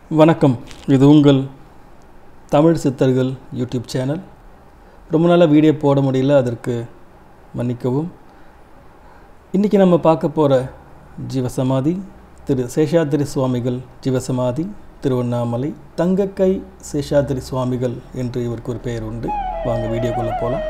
வணக்கம் இது உங்கள் தமிழ் சித்தர்கள் யூடியூப் சேனல் ரொம்ப நாளாக வீடியோ போட முடியல அதற்கு மன்னிக்கவும் இன்றைக்கி நம்ம பார்க்க போகிற ஜீவசமாதி திரு சேஷாத்திரி சுவாமிகள் ஜீவசமாதி திருவண்ணாமலை தங்கக்கை சேஷாத்திரி சுவாமிகள் என்று இவருக்கு ஒரு பெயர் உண்டு வாங்க வீடியோக்குள்ளே போகலாம்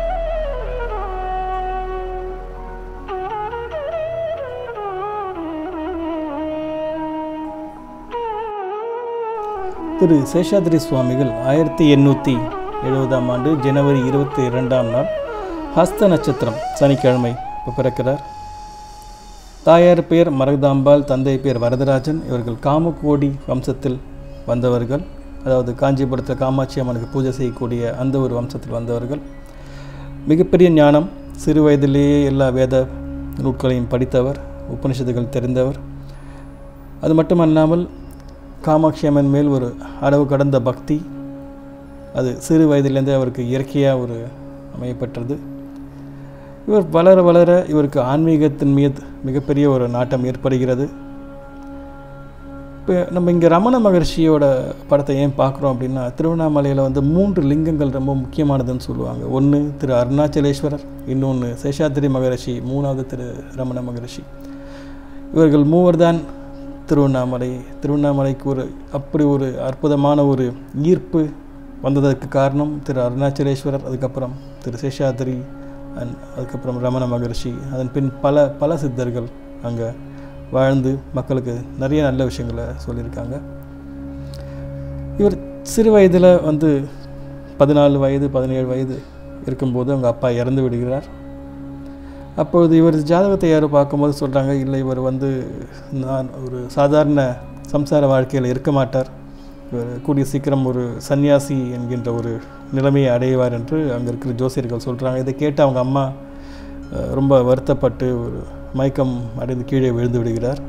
திரு சேஷாதிரி சுவாமிகள் ஆயிரத்தி எண்ணூற்றி எழுபதாம் ஆண்டு ஜனவரி இருபத்தி இரண்டாம் நாள் ஹஸ்த நட்சத்திரம் சனிக்கிழமை இப்போ பிறக்கிறார் தாயார் பேர் மரகதாம்பாள் தந்தை பேர் வரதராஜன் இவர்கள் காமகோடி வம்சத்தில் வந்தவர்கள் அதாவது காஞ்சிபுரத்தில் காமாட்சி அம்மனுக்கு பூஜை செய்யக்கூடிய அந்த ஒரு வம்சத்தில் வந்தவர்கள் மிகப்பெரிய ஞானம் சிறு வயதிலேயே எல்லா வேத நூட்களையும் படித்தவர் உபனிஷத்துகள் தெரிந்தவர் அது மட்டுமல்லாமல் காமாட்சி அம்மன் மேல் ஒரு அளவு கடந்த பக்தி அது சிறு வயதிலேருந்தே அவருக்கு இயற்கையாக ஒரு அமையப்பட்டது இவர் வளர வளர இவருக்கு ஆன்மீகத்தின் மீது மிகப்பெரிய ஒரு நாட்டம் ஏற்படுகிறது இப்போ நம்ம இங்கே ரமண மகர்ஷியோட படத்தை ஏன் பார்க்குறோம் அப்படின்னா திருவண்ணாமலையில் வந்து மூன்று லிங்கங்கள் ரொம்ப முக்கியமானதுன்னு சொல்லுவாங்க ஒன்று திரு அருணாச்சலேஸ்வரர் இன்னொன்று சேஷாத்திரி மகரிஷி மூணாவது திரு ரமண மகரிஷி இவர்கள் மூவர் தான் திருவண்ணாமலை திருவண்ணாமலைக்கு ஒரு அப்படி ஒரு அற்புதமான ஒரு ஈர்ப்பு வந்ததற்கு காரணம் திரு அருணாச்சலேஸ்வரர் அதுக்கப்புறம் திரு சேஷாதிரி அண்ட் அதுக்கப்புறம் ரமண மகர்ஷி அதன் பின் பல பல சித்தர்கள் அங்கே வாழ்ந்து மக்களுக்கு நிறைய நல்ல விஷயங்களை சொல்லியிருக்காங்க இவர் சிறு வயதில் வந்து பதினாலு வயது பதினேழு வயது இருக்கும்போது அவங்க அப்பா இறந்து விடுகிறார் அப்பொழுது இவர் ஜாதகத்தை யாரும் பார்க்கும்போது சொல்கிறாங்க இல்லை இவர் வந்து நான் ஒரு சாதாரண சம்சார வாழ்க்கையில் இருக்க மாட்டார் இவர் கூடிய சீக்கிரம் ஒரு சன்னியாசி என்கின்ற ஒரு நிலைமையை அடைவார் என்று அங்கே இருக்கிற ஜோசியர்கள் சொல்கிறாங்க இதை கேட்டு அவங்க அம்மா அஹ், ரொம்ப வருத்தப்பட்டு ஒரு மயக்கம் அடைந்து கீழே விழுந்து விடுகிறார்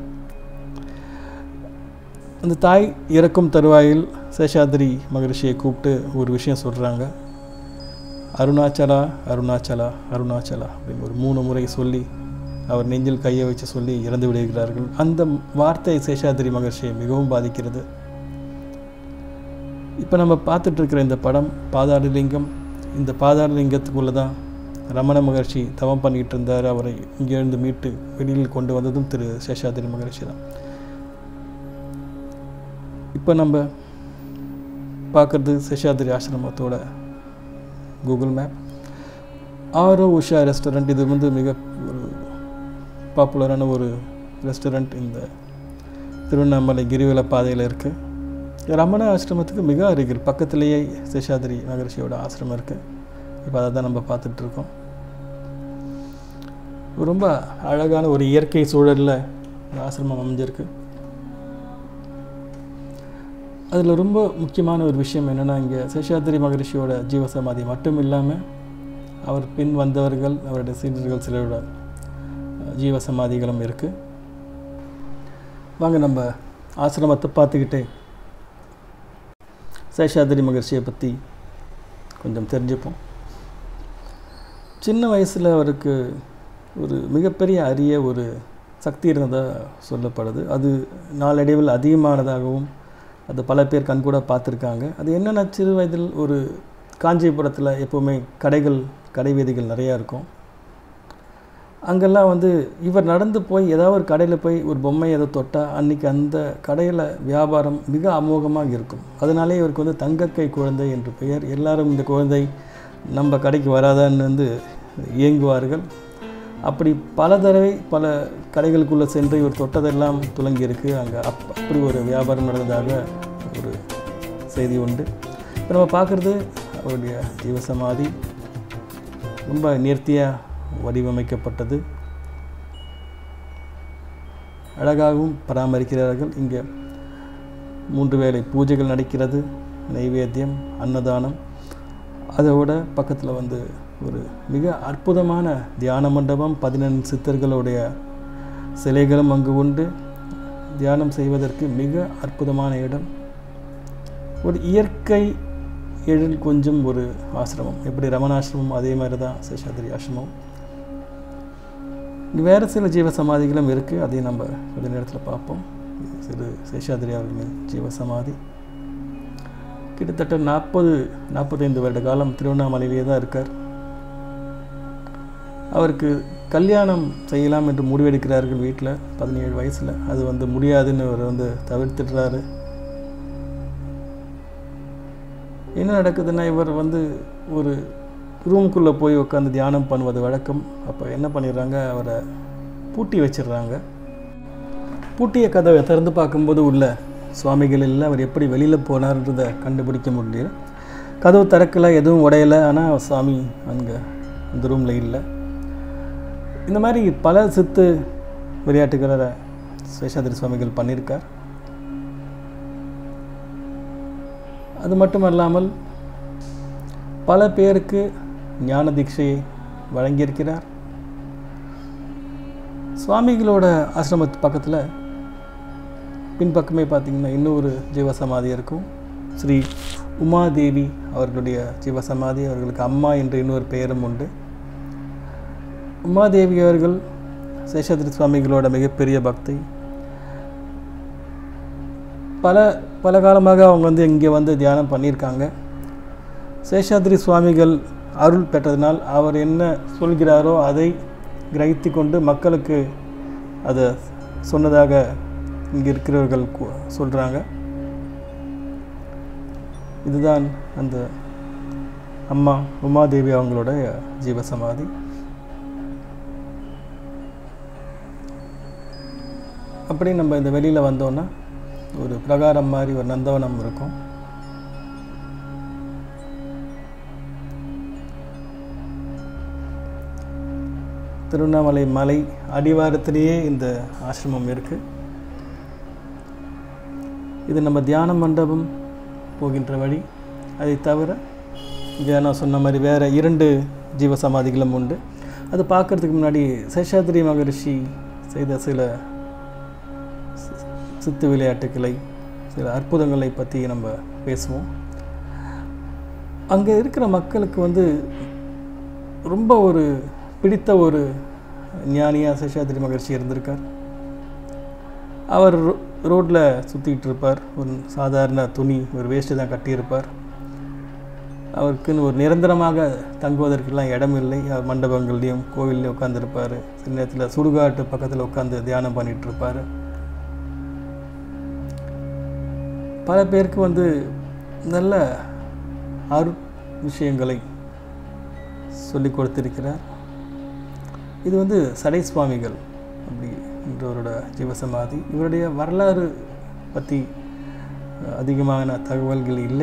அந்த தாய் இறக்கும் தருவாயில் சேஷாதிரி மகரிஷியை கூப்பிட்டு ஒரு விஷயம் சொல்கிறாங்க அருணாச்சலா அருணாச்சலா அருணாச்சலா அப்படின்னு ஒரு மூணு முறை சொல்லி அவர் நெஞ்சில் கையை வச்சு சொல்லி இறந்து விடுகிறார்கள் அந்த வார்த்தை சேஷாதிரி மகர்ஷியை மிகவும் பாதிக்கிறது இப்போ நம்ம பார்த்துட்டு இருக்கிற இந்த படம் பாதாளலிங்கம் இந்த பாதாளலிங்கத்துக்குள்ளே தான் ரமண மகர்ஷி தவம் பண்ணிக்கிட்டு இருந்தார் அவரை இங்கேருந்து மீட்டு வெளியில் கொண்டு வந்ததும் திரு சேஷாதிரி மகர்ஷி தான் இப்போ நம்ம பார்க்குறது சேஷாதிரி ஆசிரமத்தோட கூகுள் மேப் ஆரோ உஷா ரெஸ்டாரண்ட் இது வந்து மிக ஒரு பாப்புலரான ஒரு ரெஸ்டாரண்ட் இந்த திருவண்ணாமலை கிரிவல பாதையில் இருக்குது ரமண ஆசிரமத்துக்கு மிக அருகில் பக்கத்திலேயே சேஷாதிரி மகரிஷியோட ஆசிரமம் இருக்குது இப்போ அதை தான் நம்ம பார்த்துட்ருக்கோம் ரொம்ப அழகான ஒரு இயற்கை சூழலில் இந்த ஆசிரமம் அமைஞ்சிருக்கு அதில் ரொம்ப முக்கியமான ஒரு விஷயம் என்னென்னா இங்கே சேஷாதிரி மகரிஷியோட ஜீவசமாதி மட்டும் இல்லாமல் அவர் பின் வந்தவர்கள் அவருடைய சீடர்கள் சிலரோட அஹ், ஜீவசமாதிகளும் இருக்குது வாங்க நம்ம ஆசிரமத்தை பார்த்துக்கிட்டே சேஷாதிரி மகர்ஷியை பற்றி கொஞ்சம் தெரிஞ்சுப்போம் சின்ன வயசில் அவருக்கு ஒரு மிகப்பெரிய அரிய ஒரு சக்தி இருந்ததாக சொல்லப்படுது அது நாளடைவில் அதிகமானதாகவும் அது பல பேர் கண்கூட பார்த்துருக்காங்க அது என்னென்ன சிறு வயதில் ஒரு காஞ்சிபுரத்தில் எப்போவுமே கடைகள் கடை வீதிகள் நிறையா இருக்கும் அங்கெல்லாம் வந்து இவர் நடந்து போய் ஏதாவது ஒரு கடையில் போய் ஒரு பொம்மை ஏதோ தொட்டால் அன்றைக்கி அந்த கடையில் வியாபாரம் மிக அமோகமாக இருக்கும் அதனாலே இவருக்கு வந்து தங்கக்கை குழந்தை என்று பெயர் எல்லாரும் இந்த குழந்தை நம்ம கடைக்கு வராதான்னு வந்து இயங்குவார்கள் அப்படி பல தடவை பல கடைகளுக்குள்ளே சென்று இவர் தொட்டதெல்லாம் துலங்கி இருக்கு அங்கே அப் அப்படி ஒரு வியாபாரம் நடந்ததாக ஒரு செய்தி உண்டு இப்போ நம்ம பார்க்குறது அவருடைய ஜீவசமாதி ரொம்ப நேர்த்தியாக வடிவமைக்கப்பட்டது அழகாகவும் பராமரிக்கிறார்கள் இங்கே மூன்று வேளை பூஜைகள் நடக்கிறது நைவேத்தியம் அன்னதானம் அதோட பக்கத்தில் வந்து ஒரு மிக அற்புதமான தியான மண்டபம் பதினெண்டு சித்தர்களுடைய சிலைகளும் அங்கு உண்டு தியானம் செய்வதற்கு மிக அற்புதமான இடம் ஒரு இயற்கை எழில் கொஞ்சம் ஒரு ஆசிரமம் எப்படி ரமணாசிரமம் அதே மாதிரி தான் சேஷாதிரி ஆசிரமம் இங்கே வேறு சில ஜீவ சமாதிகளும் இருக்குது அதையும் நம்ம கொஞ்ச நேரத்தில் பார்ப்போம் சிறு சேஷாதிரி அவர்களின் ஜீவசமாதி கிட்டத்தட்ட நாற்பது நாற்பத்தைந்து வருட காலம் திருவண்ணாமலையிலே தான் இருக்கார் அவருக்கு கல்யாணம் செய்யலாம் என்று முடிவெடுக்கிறார்கள் வீட்டில் பதினேழு வயசில் அது வந்து முடியாதுன்னு அவர் வந்து தவிர்த்துடுறாரு என்ன நடக்குதுன்னா இவர் வந்து ஒரு ரூமுக்குள்ளே போய் உட்காந்து தியானம் பண்ணுவது வழக்கம் அப்போ என்ன பண்ணிடுறாங்க அவரை பூட்டி வச்சிடுறாங்க பூட்டிய கதவை திறந்து பார்க்கும்போது உள்ள சுவாமிகள் இல்லை அவர் எப்படி வெளியில் போனார்ன்றதை கண்டுபிடிக்க முடியல கதவு திறக்கலை எதுவும் உடையலை ஆனால் சுவாமி அங்கே அந்த ரூமில் இல்லை இந்த மாதிரி பல சித்து விளையாட்டுகளை சேஷாதிரி சுவாமிகள் பண்ணியிருக்கார் அது மட்டும் அல்லாமல் பல பேருக்கு ஞான தீட்சையை வழங்கியிருக்கிறார் சுவாமிகளோட ஆசிரமத்து பக்கத்தில் பின்பக்கமே பார்த்திங்கன்னா இன்னொரு ஜீவசமாதி இருக்கும் ஸ்ரீ உமாதேவி அவர்களுடைய ஜீவசமாதி அவர்களுக்கு அம்மா என்ற இன்னொரு பெயரும் உண்டு உமாதேவி அவர்கள் சேஷாதிரி சுவாமிகளோட மிகப்பெரிய பக்தி பல பல காலமாக அவங்க வந்து இங்கே வந்து தியானம் பண்ணியிருக்காங்க சேஷாதிரி சுவாமிகள் அருள் பெற்றதினால் அவர் என்ன சொல்கிறாரோ அதை கிரகித்து கொண்டு மக்களுக்கு அதை சொன்னதாக இங்கே இருக்கிறவர்கள் சொல்கிறாங்க இதுதான் அந்த அம்மா உமாதேவி அவங்களோட ஜீவசமாதி அப்படி நம்ம இந்த வெளியில் வந்தோன்னா ஒரு பிரகாரம் மாதிரி ஒரு நந்தவனம் இருக்கும் திருவண்ணாமலை மலை அடிவாரத்திலேயே இந்த ஆசிரமம் இருக்குது இது நம்ம தியான மண்டபம் போகின்ற வழி அதை தவிர இங்கே நான் சொன்ன மாதிரி வேறு இரண்டு ஜீவசமாதிகளும் உண்டு அது பார்க்குறதுக்கு முன்னாடி சேஷாதிரி மகரிஷி செய்த சில சித்து விளையாட்டுக்களை சில அற்புதங்களை பற்றி நம்ம பேசுவோம் அங்கே இருக்கிற மக்களுக்கு வந்து ரொம்ப ஒரு பிடித்த ஒரு ஞானியாக சேஷாதிரி மகர்ஷி இருந்திருக்கார் அவர் ரோட்டில் சுற்றிக்கிட்டு இருப்பார் ஒரு சாதாரண துணி ஒரு வேஷ்டி தான் கட்டியிருப்பார் அவருக்குன்னு ஒரு நிரந்தரமாக தங்குவதற்கெல்லாம் இடம் இல்லை அவர் மண்டபங்கள்லேயும் கோவில்லையும் உட்காந்துருப்பார் சில நேரத்தில் சுடுகாட்டு பக்கத்தில் உட்காந்து தியானம் பண்ணிகிட்டு இருப்பார் பல பேருக்கு வந்து நல்ல அரு விஷயங்களை சொல்லி கொடுத்திருக்கிறார் இது வந்து சடை சுவாமிகள் அப்படி என்றவரோட ஜீவசமாதி இவருடைய வரலாறு பற்றி அதிகமான தகவல்கள் இல்லை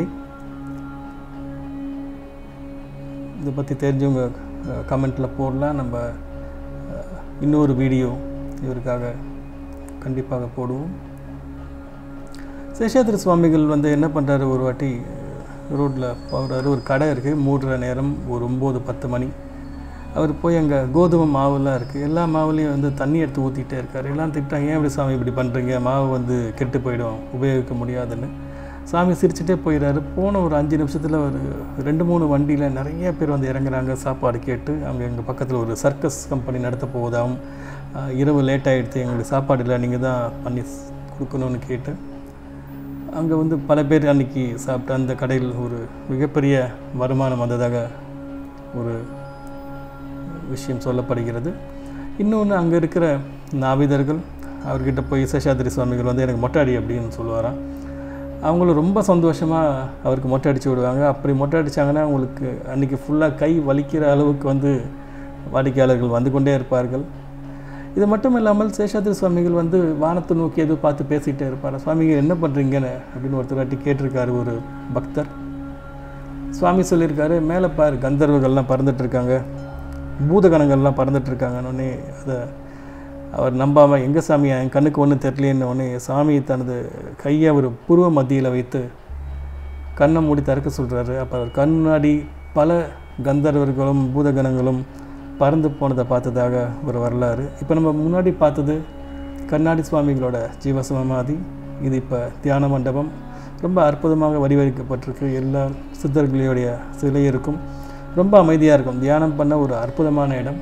இதை பற்றி தெரிஞ்சவங்க கமெண்ட்டில் போடலாம் நம்ம இன்னொரு வீடியோ இவருக்காக கண்டிப்பாக போடுவோம் சேஷாத்திரி சுவாமிகள் வந்து என்ன பண்ணுறாரு ஒரு வாட்டி ரோட்டில் போகிறாரு ஒரு கடை இருக்குது மூடுற நேரம் ஒரு ஒம்பது பத்து மணி அவர் போய் அங்கே கோதுமை மாவுலாம் இருக்குது எல்லா மாவுலேயும் வந்து தண்ணி எடுத்து ஊற்றிட்டே இருக்கார் எல்லாம் திட்டாங்க ஏன் இப்படி சாமி இப்படி பண்ணுறீங்க மாவு வந்து கெட்டு போயிடும் உபயோகிக்க முடியாதுன்னு சாமி சிரிச்சுட்டே போயிடுறாரு போன ஒரு அஞ்சு நிமிஷத்தில் ஒரு ரெண்டு மூணு வண்டியில் நிறைய பேர் வந்து இறங்குறாங்க சாப்பாடு கேட்டு அவங்க எங்கள் பக்கத்தில் ஒரு சர்க்கஸ் கம்பெனி நடத்த போவதாகவும் இரவு லேட் ஆகிடுச்சு எங்களுக்கு சாப்பாடு இல்லை நீங்கள் தான் பண்ணி கொடுக்கணும்னு கேட்டு அங்கே வந்து பல பேர் அன்றைக்கி சாப்பிட்டு அந்த கடையில் ஒரு மிகப்பெரிய வருமானம் வந்ததாக ஒரு விஷயம் சொல்லப்படுகிறது இன்னொன்று அங்கே இருக்கிற நாவிதர்கள் அவர்கிட்ட போய் சேஷாதிரி சுவாமிகள் வந்து எனக்கு மொட்டை அடி அப்படின்னு சொல்லுவாராம் அவங்களும் ரொம்ப சந்தோஷமாக அவருக்கு மொட்டை அடித்து விடுவாங்க அப்படி மொட்டை அடித்தாங்கன்னா அவங்களுக்கு அன்றைக்கி ஃபுல்லாக கை வலிக்கிற அளவுக்கு வந்து வாடிக்கையாளர்கள் வந்து கொண்டே இருப்பார்கள் இது மட்டும் இல்லாமல் சேஷாதிரி சுவாமிகள் வந்து வானத்தை நோக்கி எதுவும் பார்த்து பேசிகிட்டே இருப்பார் சுவாமிகள் என்ன பண்ணுறீங்கன்னு அப்படின்னு ஒருத்தர் வாட்டி கேட்டிருக்காரு ஒரு பக்தர் சுவாமி சொல்லியிருக்காரு மேலே பார் கந்தர்வர்கள்லாம் பறந்துட்டுருக்காங்க பூதகணங்கள்லாம் பறந்துட்டுருக்காங்கன்னு அதை அவர் நம்பாமல் எங்கே சாமி என் கண்ணுக்கு ஒன்றும் தெரியலேன்னு உடனே சாமி தனது கையை அவர் புருவ மத்தியில் வைத்து கண்ணை மூடி திறக்க சொல்கிறாரு அப்போ அவர் கண்ணாடி பல கந்தர்வர்களும் பூதகணங்களும் பறந்து போனதை பார்த்ததாக ஒரு வரலாறு இப்போ நம்ம முன்னாடி பார்த்தது கண்ணாடி சுவாமிகளோட ஜீவசமாதி இது இப்போ தியான மண்டபம் ரொம்ப அற்புதமாக வடிவமைக்கப்பட்டிருக்கு எல்லா சித்தர்களுடைய சிலை இருக்கும் ரொம்ப அமைதியாக இருக்கும் தியானம் பண்ண ஒரு அற்புதமான இடம்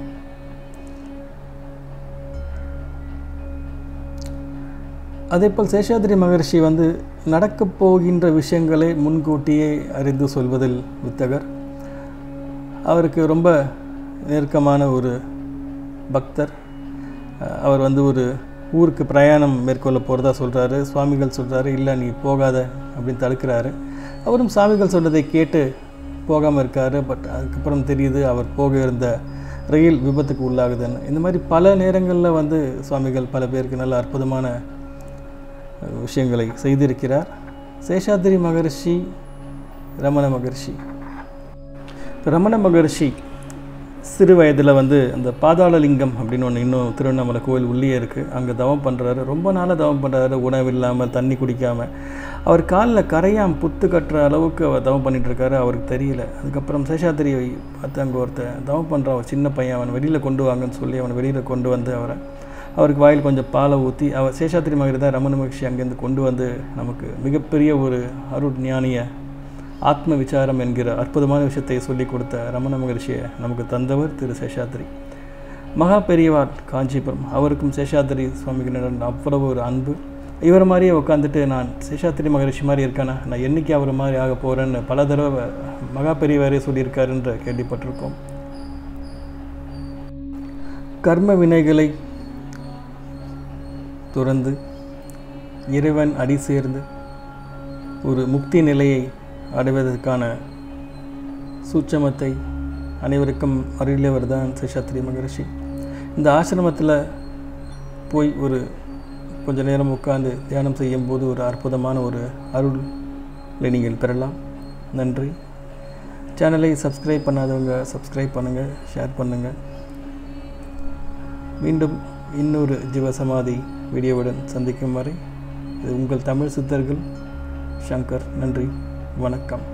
அதேபோல் சேஷாதிரி மகரிஷி வந்து நடக்கப் போகின்ற விஷயங்களை முன்கூட்டியே அறிந்து சொல்வதில் வித்தகர் அவருக்கு ரொம்ப நெருக்கமான ஒரு பக்தர் அஹ் அவர் வந்து ஒரு ஊருக்கு பிரயாணம் மேற்கொள்ள போகிறதா சொல்கிறாரு சுவாமிகள் சொல்கிறாரு இல்லை நீ போகாத அப்படின்னு தடுக்கிறாரு அவரும் சுவாமிகள் சொன்னதை கேட்டு போகாமல் இருக்காரு பட் அதுக்கப்புறம் தெரியுது அவர் போக இருந்த ரயில் விபத்துக்கு உள்ளாகுதுன்னு இந்த மாதிரி பல நேரங்களில் வந்து சுவாமிகள் பல பேருக்கு நல்ல அற்புதமான அஹ், விஷயங்களை செய்திருக்கிறார் சேஷாதிரி மகரிஷி ரமண மகரிஷி ரமண மகரிஷி சிறு வயதில் வந்து அந்த பாதாளலிங்கம் அப்படின்னு ஒன்று இன்னும் திருவண்ணாமலை கோயில் உள்ளே இருக்குது அங்கே தவம் பண்ணுறாரு ரொம்ப நாளாக தவம் பண்ணுறாரு உணவு இல்லாமல் தண்ணி குடிக்காமல் அவர் காலில் கரையாம் புத்து கட்டுற அளவுக்கு அவர் தவம் பண்ணிட்டு இருக்காரு அவருக்கு தெரியல அதுக்கப்புறம் சேஷாத்திரியை பார்த்து அங்கே ஒருத்தன் தவம் பண்ணுறான் ஒரு சின்ன பையன் அவன் வெளியில் கொண்டு வாங்கன்னு சொல்லி அவனை வெளியில் கொண்டு வந்து அவரை அவருக்கு வாயில் கொஞ்சம் பாலை ஊற்றி அவர் சேஷாத்திரி மகரி தான் ரமண மகிழ்ச்சி அங்கேருந்து கொண்டு வந்து நமக்கு மிகப்பெரிய ஒரு அருட் ஞானிய ஆத்ம விசாரம் என்கிற அற்புதமான விஷயத்தை சொல்லிக் கொடுத்த ரமண மகரிஷியை நமக்கு தந்தவர் திரு சேஷாத்திரி மகா பெரியவார் காஞ்சிபுரம் அவருக்கும் சேஷாத்திரி சுவாமிகளிடம் அவ்வளவு ஒரு அன்பு இவர் மாதிரியே உட்காந்துட்டு நான் சேஷாத்திரி மகரிஷி மாதிரி இருக்கானா நான் என்னைக்கு அவர் மாதிரி ஆக போகிறேன்னு பல தடவை மகா பெரியவாரே சொல்லியிருக்காருன்ற கேள்விப்பட்டிருக்கோம் கர்ம வினைகளை துறந்து இறைவன் அடி சேர்ந்து ஒரு முக்தி நிலையை அடைவதற்கான சூட்சமத்தை அனைவருக்கும் அருளியவர் தான் சேஷாத்திரி மகரிஷி இந்த ஆசிரமத்தில் போய் ஒரு கொஞ்ச நேரம் உட்கார்ந்து தியானம் செய்யும்போது ஒரு அற்புதமான ஒரு அருளை நீங்கள் பெறலாம் நன்றி சேனலை சப்ஸ்கிரைப் பண்ணாதவங்க சப்ஸ்கிரைப் பண்ணுங்கள் ஷேர் பண்ணுங்கள் மீண்டும் இன்னொரு ஜீவசமாதி வீடியோவுடன் சந்திக்கும் வரை இது உங்கள் தமிழ் சித்தர்கள் சங்கர் நன்றி வணக்கம்